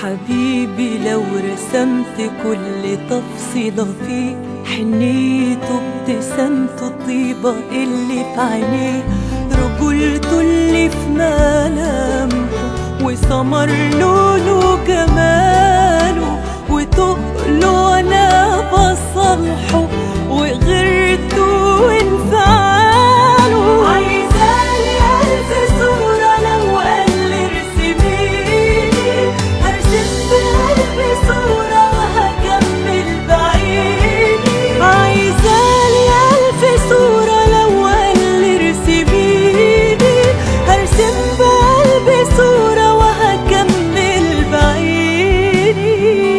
حبيبي لو رسمت كل تفصيلة فيه حنيته ابتسامته الطيبة اللي في عينيه رجولته اللي في ملامحه وسمر لونه جماله وتقله انا بصلحه وغيرته وانفعاله عايزالي ألف صورة لو قال لي ارسميلي هرسم بقلبي صورة وهكمل بعيني عايزالي ألف صورة لو قال لي ارسميلي هرسم بقلبي صورة وهكمل بعيني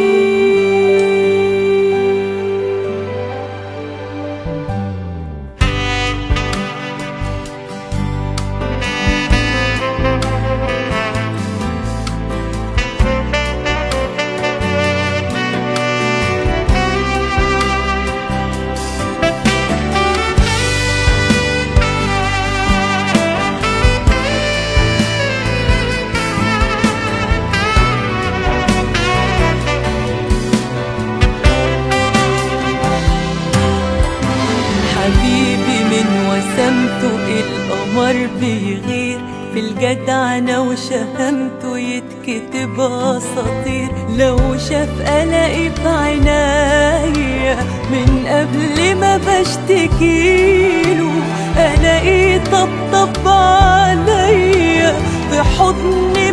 حبيبي من وسمته القمر بيغير في الجدعنة وشهامته يتكتب أساطير لو شاف قلقي في عينيا من قبل ما بشتكيله ألاقيه طبطب عليا في حضن